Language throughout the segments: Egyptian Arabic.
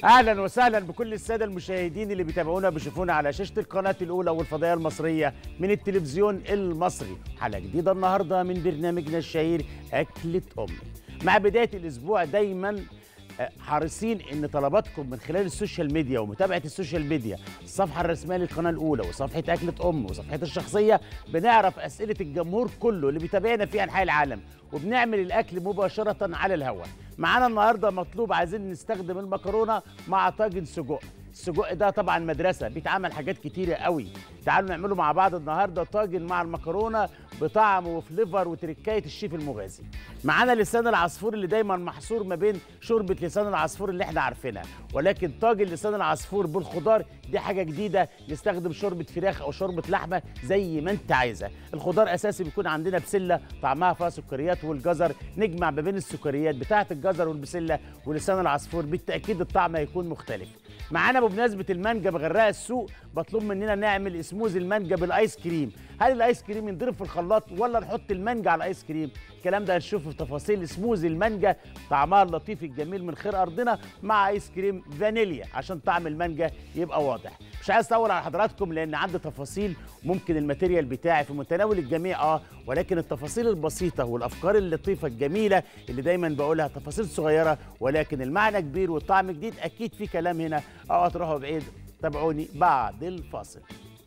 اهلا وسهلا بكل الساده المشاهدين اللي بيتابعونا بيشوفونا على شاشه القناه الاولى والفضائيه المصريه من التلفزيون المصري حلقه جديده النهارده من برنامجنا الشهير اكله امي مع بدايه الاسبوع دايما آه، حريصين ان طلباتكم من خلال السوشيال ميديا ومتابعه السوشيال ميديا الصفحه الرسميه للقناه الاولى وصفحه اكله ام وصفحتي الشخصيه بنعرف اسئله الجمهور كله اللي بيتابعنا في انحاء العالم وبنعمل الاكل مباشره على الهواء معانا النهارده مطلوب عايزين نستخدم المكرونه مع طاجن سجق السجق ده طبعا مدرسه بيتعمل حاجات كتيره قوي تعالوا نعمله مع بعض النهارده طاجن مع المكرونه بطعم وفليفر وتركايه الشيف المغازي معانا لسان العصفور اللي دايما محصور ما بين شوربه لسان العصفور اللي احنا عارفينها ولكن طاجن لسان العصفور بالخضار دي حاجه جديده نستخدم شوربه فراخ او شوربه لحمه زي ما انت عايزه الخضار اساسي بيكون عندنا بسله طعمها فيها سكريات والجزر نجمع ما بين السكريات بتاعه الجزر والبسله ولسان العصفور بالتاكيد الطعم هيكون مختلف معانا بمناسبه المانجا مغرقه السوق مطلوب مننا نعمل سموزي المانجا بالايس كريم هل الايس كريم ينضرب في الخلاط ولا نحط المانجا على الايس كريم الكلام ده هنشوفه في تفاصيل سموزي المانجا طعمها اللطيف الجميل من خير ارضنا مع ايس كريم فانيليا عشان طعم المانجا يبقى واضح مش عايز اطول على حضراتكم لان عندي تفاصيل ممكن الماتيريال بتاعي في متناول الجميع اه ولكن التفاصيل البسيطه والافكار اللطيفه الجميله اللي دايما بقولها تفاصيل صغيره ولكن المعنى كبير والطعم جديد اكيد في كلام هنا اه تروحوا بعيد تابعوني بعد الفاصل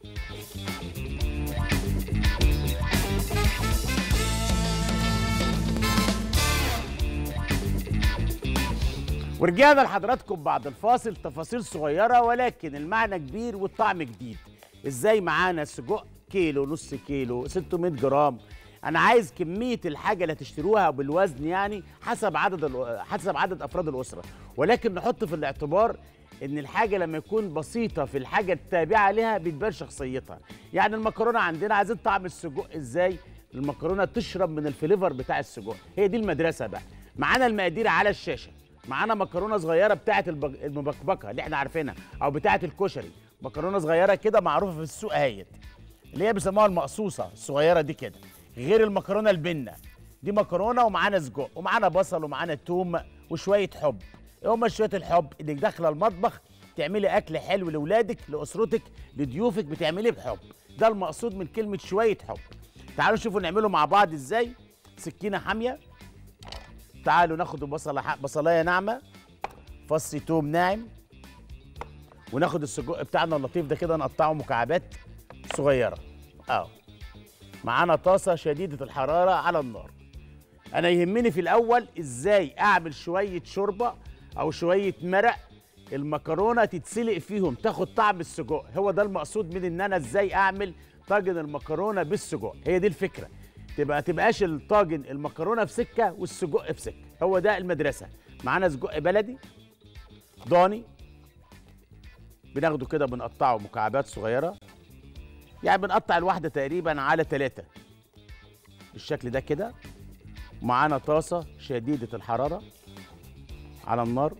ورجعنا لحضراتكم بعد الفاصل تفاصيل صغيرة ولكن المعنى كبير والطعم جديد ازاي معانا سجق كيلو نص كيلو 600 جرام انا عايز كمية الحاجة اللي هتشتروها بالوزن يعني حسب عدد ال- حسب عدد افراد الاسرة ولكن نحط في الاعتبار ان الحاجة لما يكون بسيطة في الحاجة التابعة لها بتبان شخصيتها يعني المكرونة عندنا عايزين طعم السجق ازاي المكرونة تشرب من الفليفر بتاع السجق هي دي المدرسة بقى معانا المقادير على الشاشة معانا مكرونه صغيره بتاعه البج- المبكبكه اللي احنا عارفينها او بتاعه الكشري مكرونه صغيره كده معروفه في السوق اهيت اللي هي بيسموها المقصوصه الصغيره دي كده غير المكرونه البنه دي مكرونه ومعانا سجق ومعانا بصل ومعانا توم وشويه حب ايه هما شويه الحب اللي داخله المطبخ تعملي اكل حلو لاولادك لاسرتك لضيوفك بتعمليه بحب ده المقصود من كلمه شويه حب تعالوا نشوفوا نعمله مع بعض ازاي سكينه حاميه تعالوا ناخد بصلة ح- بصلايه ناعمه فص توم ناعم وناخد السجق بتاعنا اللطيف ده كده نقطعه مكعبات صغيره اهو معانا طاسه شديده الحراره على النار انا يهمني في الاول ازاي اعمل شويه شوربه او شويه مرق المكرونه تتسلق فيهم تاخد طعم السجق هو ده المقصود من ان انا ازاي اعمل طاجن المكرونه بالسجق هي دي الفكره تبقى تبقاش الطاجن المكرونه في سكه والسجق في سكه هو ده المدرسه معانا سجق بلدي ضاني بناخده كده بنقطعه مكعبات صغيره يعني بنقطع الواحده تقريبا على ثلاثة بالشكل ده كده معانا طاسه شديده الحراره على النار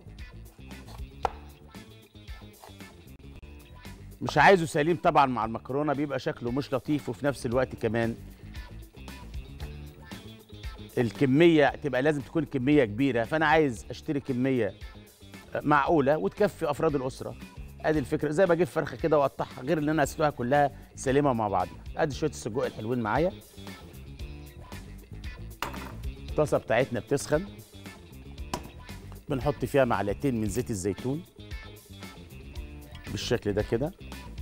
مش عايزه سليم طبعا مع المكرونه بيبقى شكله مش لطيف وفي نفس الوقت كمان الكميه تبقى لازم تكون كميه كبيره فانا عايز اشتري كميه معقوله وتكفي افراد الاسره ادي الفكره زي ما اجيب فرخه كده واقطعها غير ان انا اسلقها كلها سليمه مع بعض ادي شويه السجق الحلوين معايا الطاسه بتاعتنا بتسخن بنحط فيها معلقتين من زيت الزيتون بالشكل ده كده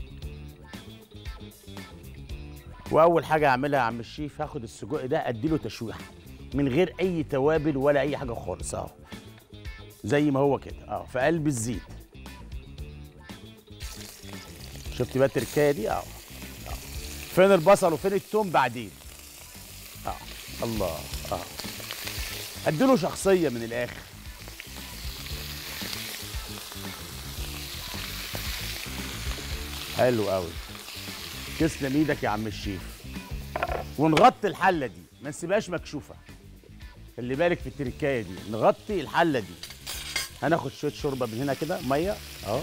واول حاجه اعملها يا عم الشيف هاخد السجق ده اديله تشويحه من غير اي توابل ولا اي حاجه خالص اهو زي ما هو كده اه في قلب الزيت شفت بقى التركايه دي اه آه. فين البصل وفين التوم بعدين اه الله اه اديله شخصيه من الاخر حلو قوي تسلم ايدك يا عم الشيف ونغطي الحله دي ما نسيبهاش مكشوفه خلي بالك في التركايه دي نغطي الحله دي هناخد شويه شوربه من هنا كده ميه اهو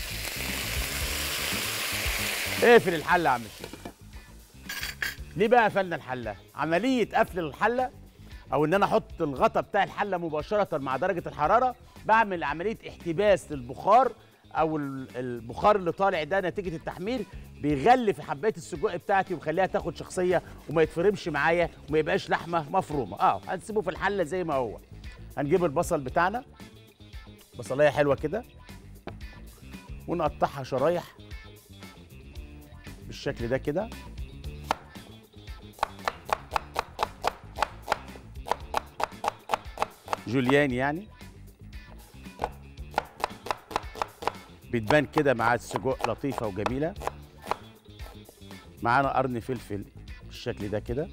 اقفل الحله يا عم الشيف ليه بقى قفلنا الحله عمليه قفل الحله او ان انا احط الغطا بتاع الحله مباشره مع درجه الحراره بعمل عمليه احتباس للبخار او ال- البخار اللي طالع ده نتيجه التحمير بيغلف حبايه السجق بتاعتي ويخليها تاخد شخصيه وما يتفرمش معايا وما يبقاش لحمه مفرومه اه هنسيبه في الحله زي ما هو هنجيب البصل بتاعنا بصلايه حلوه كده ونقطعها شرايح بالشكل ده كده جوليان يعني بتبان كده مع السجق لطيفه وجميله معانا قرن فلفل بالشكل ده كده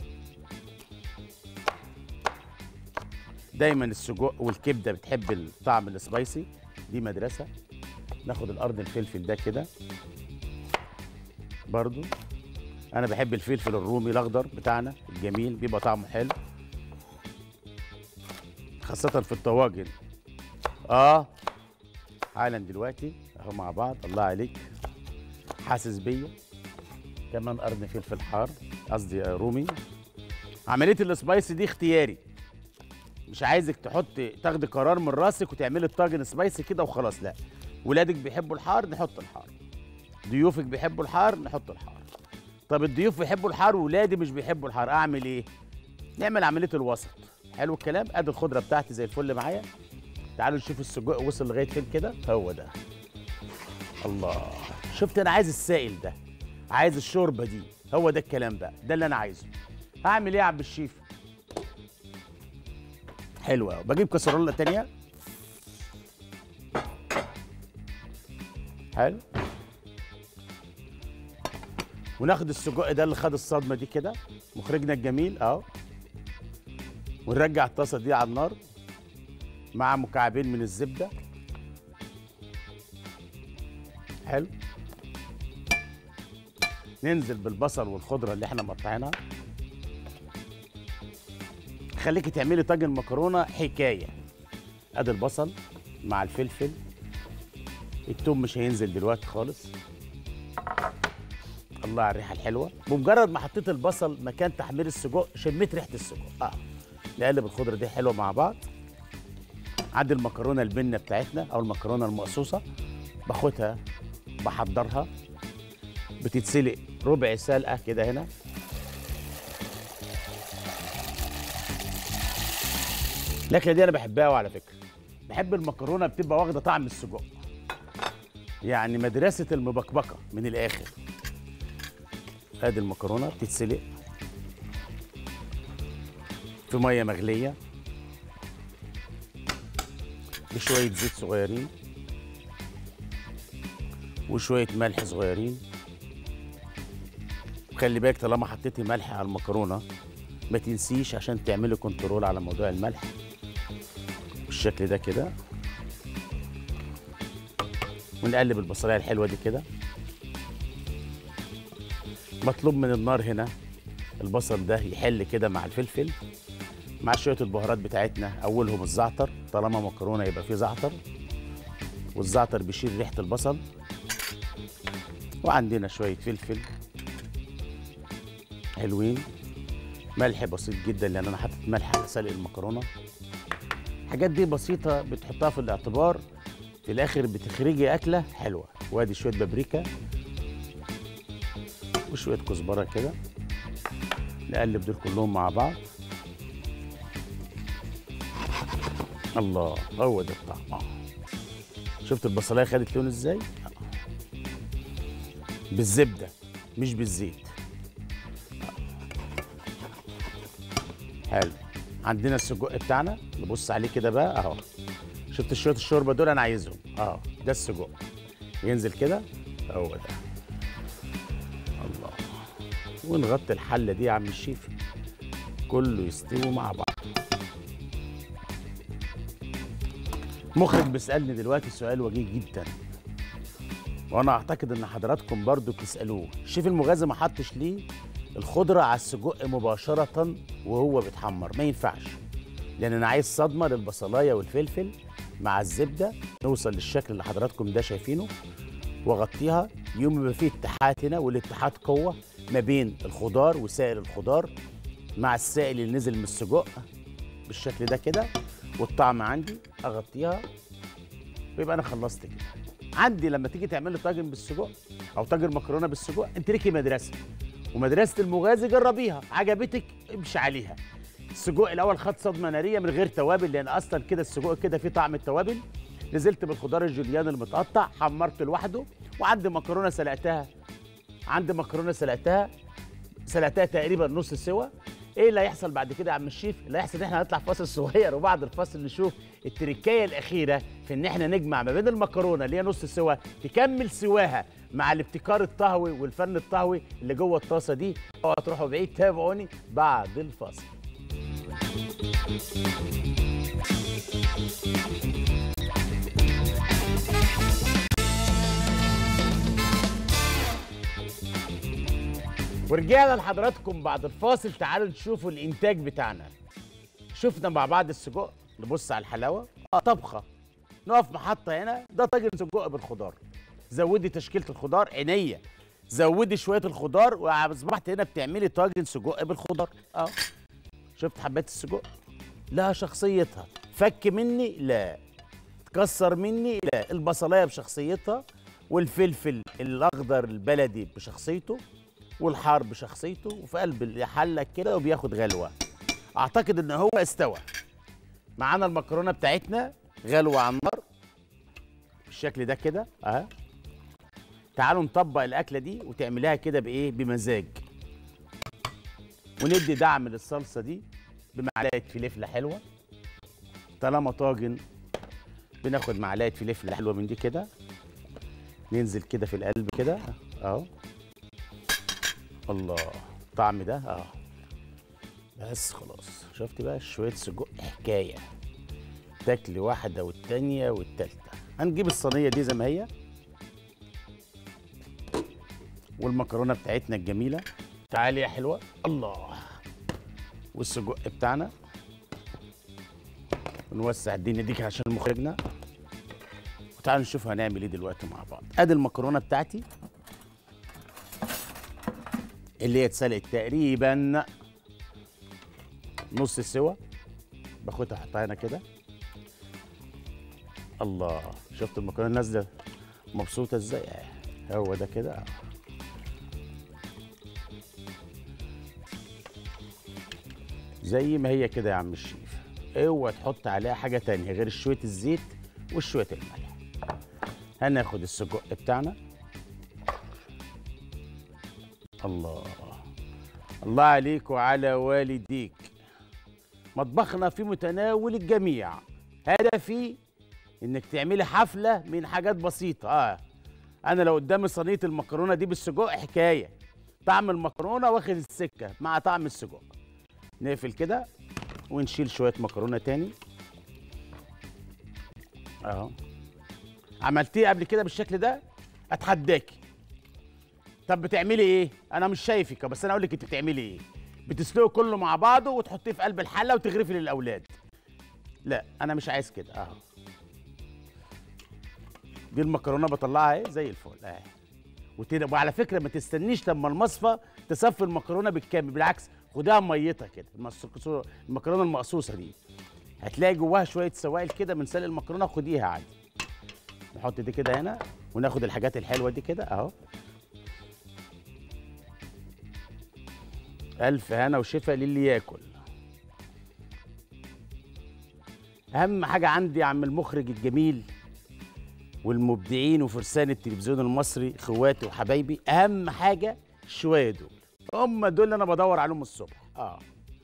دايما السجق والكبده بتحب الطعم السبايسي دي مدرسه ناخد القرن الفلفل ده كده برضو انا بحب الفلفل الرومي الاخضر بتاعنا الجميل بيبقى طعمه حلو خاصة في الطواجن اه حالا دلوقتي اهو مع بعض الله عليك حاسس بيا كمان قرن فلفل حار قصدي آه، رومي عملية السبايسي دي اختياري مش عايزك تحط تاخدي قرار من راسك وتعملي الطاجن سبايسي كده وخلاص لا ولادك بيحبوا الحار نحط الحار ضيوفك بيحبوا الحار نحط الحار طب الضيوف بيحبوا الحار وولادي مش بيحبوا الحار اعمل ايه نعمل عمليه الوسط حلو الكلام ادي الخضره بتاعتي زي الفل معايا تعالوا نشوف السجق وصل لغايه فين كده هو ده الله شفت انا عايز السائل ده عايز الشوربه دي هو ده الكلام بقى ده اللي انا عايزه هعمل ايه يا عم الشيف حلو قوي بجيب كسرونه تانية حلو وناخد السجق ده اللي خد الصدمه دي كده مخرجنا الجميل اهو ونرجع الطاسه دي على النار مع مكعبين من الزبده حلو ننزل بالبصل والخضره اللي احنا مقطعينها خليكي تعملي طاجن مكرونه حكايه ادي البصل مع الفلفل التوم مش هينزل دلوقتي خالص الله على الريحه الحلوه بمجرد ما حطيت البصل مكان تحمير السجق شميت ريحه السجق اه نقلب الخضره دي حلوه مع بعض عندي المكرونه البنه بتاعتنا او المكرونه المقصوصه باخدها بحضرها بتتسلق ربع سلقه كده هنا الاكله دي انا بحبها قوي على فكره بحب المكرونه بتبقى واخده طعم السجق يعني مدرسه المبكبكه من الاخر ادي المكرونه بتتسلق في ميه مغليه بشويه زيت صغيرين وشويه ملح صغيرين خلي بالك طالما حطيتي ملح على المكرونه ما تنسيش عشان تعملي كنترول على موضوع الملح بالشكل ده كده ونقلب البصلايه الحلوه دي كده مطلوب من النار هنا البصل ده يحل كده مع الفلفل مع شويه البهارات بتاعتنا اولهم الزعتر طالما مكرونه يبقى فيه زعتر والزعتر بيشيل ريحه البصل وعندنا شويه فلفل حلوين ملح بسيط جدا لان انا حاطط ملح على سلق المكرونه الحاجات دي بسيطه بتحطها في الاعتبار في الاخر بتخرجي اكله حلوه وادي شويه بابريكا وشويه كزبره كده نقلب دول كلهم مع بعض الله هو ده الطعم آه. شفت البصلايه خدت لون ازاي آه. بالزبده مش بالزيت حلو عندنا السجق بتاعنا نبص عليه كده بقى اهو شفت شويه الشوربه دول انا عايزهم اه ده السجق ينزل كده هو ده الله ونغطي الحله دي يا عم الشيف كله يستوي مع بعض مخرج بيسالني دلوقتي سؤال وجيه جدا وانا اعتقد ان حضراتكم برضو تسالوه الشيف المغازي ما حطش ليه الخضره على السجق مباشره وهو بيتحمر ما ينفعش لان انا عايز صدمه للبصلايه والفلفل مع الزبده نوصل للشكل اللي حضراتكم ده شايفينه واغطيها يوم ما فيه اتحاد هنا والاتحاد قوه ما بين الخضار وسائل الخضار مع السائل اللي نزل من السجق بالشكل ده كده والطعم عندي اغطيها ويبقى انا خلصت كده عندي لما تيجي تعمل لي طاجن بالسجق او طاجن مكرونه بالسجق انت ليكي مدرسه ومدرسه المغازي جربيها عجبتك امشي عليها السجق الاول خد صدمه ناريه من غير توابل لان اصلا كده السجق كده فيه طعم التوابل نزلت بالخضار الجوليان المتقطع حمرته لوحده وعندي مكرونه سلقتها عندي مكرونه سلقتها سلقتها تقريبا نص سوا ايه اللي هيحصل بعد كده يا عم الشيف اللي هيحصل ان احنا هنطلع فاصل صغير وبعد الفاصل نشوف التركايه الاخيره في ان احنا نجمع ما بين المكرونه اللي هي نص سوا تكمل سواها مع الابتكار الطهوي والفن الطهوي اللي جوه الطاسه دي اوعوا تروحوا بعيد تابعوني بعد الفاصل ورجعنا لحضراتكم بعد الفاصل تعالوا نشوفوا الانتاج بتاعنا شفنا مع بعض السجق نبص على الحلاوه اه طبخه نقف محطه هنا ده طاجن سجق بالخضار زودي تشكيله الخضار عينيا زودي شويه الخضار واصبحت هنا بتعملي طاجن سجق بالخضار اه شفت حبات السجق لها شخصيتها فك مني لا تكسر مني لا البصلايه بشخصيتها والفلفل الاخضر البلدي بشخصيته والحار بشخصيته وفي قلب الحله كده وبياخد غلوه اعتقد ان هو استوى معانا المكرونه بتاعتنا غلوه على النار بالشكل ده كده اهي تعالوا نطبق الاكله دي وتعمليها كده بايه بمزاج وندي دعم للصلصه دي بمعلقه فلفله حلوه طالما طاجن بناخد معلقه فلفله حلوه من دي كده ننزل كده في القلب كده اهو الله الطعم ده اه بس خلاص شفت بقى شويه سجق حكايه تاكلي واحده والتانيه والتالته هنجيب الصينيه دي زي ما هي والمكرونه بتاعتنا الجميله تعالي يا حلوه الله والسجق بتاعنا ونوسع الدنيا دي عشان مخرجنا وتعالوا نشوف هنعمل ايه دلوقتي مع بعض ادي المكرونه بتاعتي اللي هي اتسلقت تقريبا نص سوا باخدها احطها هنا كده الله شفت المكرونه نازله مبسوطه ازاي آه، هو ده كده آه. زي ما هي كده يا عم الشيف اوعى تحط عليها حاجه تانية غير شويه الزيت وشويه الملح هناخد السجق بتاعنا الله الله عليك وعلى والديك مطبخنا في متناول الجميع هدفي انك تعملي حفله من حاجات بسيطه اه انا لو قدامي صينيه المكرونه دي بالسجق حكايه طعم المكرونه واخد السكه مع طعم السجق نقفل كده ونشيل شويه مكرونه تاني اهو عملتيه قبل كده بالشكل ده اتحداكي طب بتعملي ايه انا مش شايفك بس انا اقول لك انت بتعملي ايه بتسلقه كله مع بعضه وتحطيه في قلب الحله وتغرفي للاولاد لا انا مش عايز كده اهو دي المكرونه بطلعها اهي زي الفل اهي وتد- وعلى فكره ما تستنيش لما المصفى تصفي المكرونه بالكامل بالعكس خدها ميتها كده المص- المكرونه المقصوصه دي هتلاقي جواها شويه سوائل كده من سلق المكرونه خديها عادي نحط دي كده هنا وناخد الحاجات الحلوه دي كده اهو الف هنا وشفا للي ياكل اهم حاجه عندي يا عم المخرج الجميل والمبدعين وفرسان التلفزيون المصري اخواتي وحبايبي اهم حاجه الشويه دول هم دول اللي انا بدور عليهم الصبح اه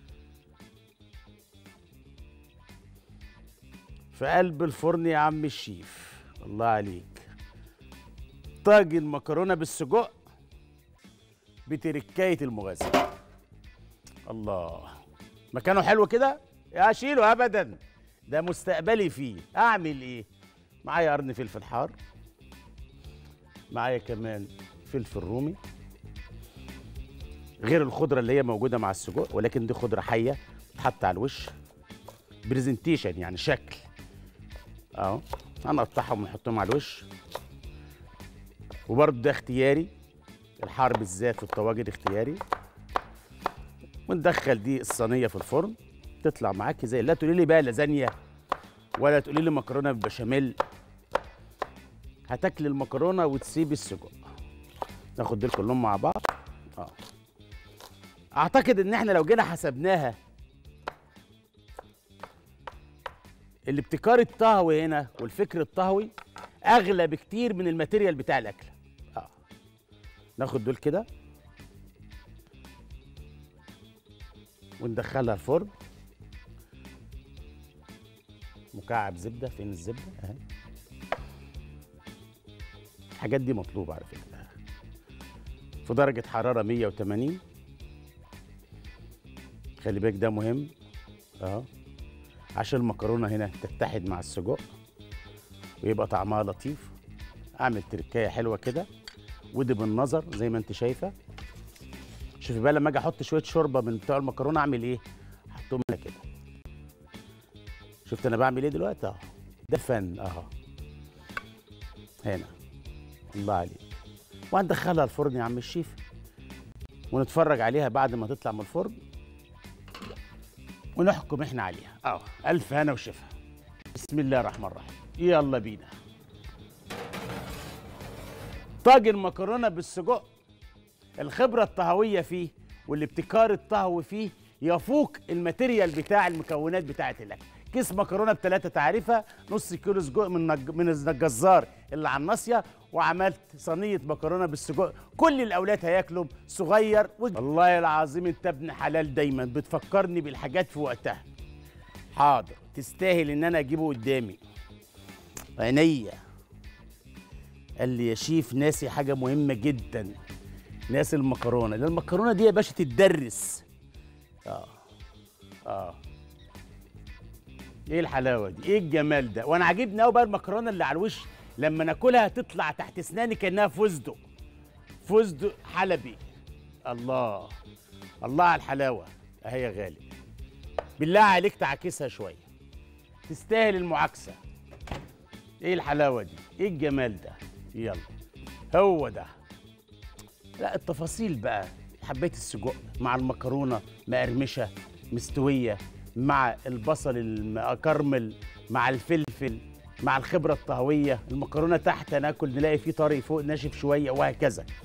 في قلب الفرن يا عم الشيف الله عليك طاجن مكرونه بالسجق بتركايه المغازي الله مكانه حلو كده يا اشيله ابدا ده مستقبلي فيه اعمل ايه معايا قرن فلفل حار معايا كمان فلفل رومي غير الخضره اللي هي موجوده مع السجق ولكن دي خضره حيه تتحط على الوش برزنتيشن يعني شكل اهو هنقطعهم ونحطهم على الوش وبرضه ده اختياري الحار بالذات في الطواجن اختياري وندخل دي الصينيه في الفرن تطلع معاكي زي لا تقولي لي بقى لازانيا ولا تقولي لي مكرونه بالبشاميل هتاكل المكرونه وتسيب السجق ناخد دول كلهم مع بعض اه اعتقد ان احنا لو جينا حسبناها الابتكار الطهوي هنا والفكر الطهوي اغلى بكتير من الماتيريال بتاع الاكل اه ناخد دول كده وندخلها الفرن مكعب زبده فين الزبده اهي الحاجات دي مطلوبه على فكره في درجه حراره 180 خلي بالك ده مهم اه عشان المكرونه هنا تتحد مع السجق ويبقى طعمها لطيف اعمل تركايه حلوه كده ودي بالنظر زي ما انت شايفه شوفي بقى لما اجي احط شويه شوربه من بتوع المكرونه اعمل ايه احطهم هنا كده شفت انا بعمل ايه دلوقتي اهو ده فن اهو هنا الله عليك وهندخلها الفرن يا عم الشيف ونتفرج عليها بعد ما تطلع من الفرن ونحكم احنا عليها اهو الف هنا وشفا بسم الله الرحمن الرحيم يلا بينا طاجن مكرونه بالسجق الخبره الطهويه فيه والابتكار الطهوي فيه يفوق الماتيريال بتاع المكونات بتاعه الاكل كيس مكرونه بثلاثه تعريفه نص كيلو سجق من نج... من الجزار اللي على الناصيه وعملت صينيه مكرونه بالسجق كل الاولاد هياكلوا صغير و... والله العظيم انت ابن حلال دايما بتفكرني بالحاجات في وقتها حاضر تستاهل ان انا اجيبه قدامي عينيا قال لي يا شيف ناسي حاجه مهمه جدا ناس المكرونه لان المكرونه دي يا باشا تتدرس اه اه ايه الحلاوه دي ايه الجمال ده وانا عاجبني قوي بقى المكرونه اللي على الوش لما ناكلها تطلع تحت اسناني كانها فستق فستق حلبي الله الله على الحلاوه اهي يا غالي بالله عليك تعاكسها شويه تستاهل المعاكسه ايه الحلاوه دي ايه الجمال ده يلا هو ده لا التفاصيل بقى حبيت السجق مع المكرونه مقرمشه مستويه مع البصل المكرمل مع الفلفل مع الخبره الطهويه المكرونه تحت ناكل نلاقي فيه طري فوق ناشف شويه وهكذا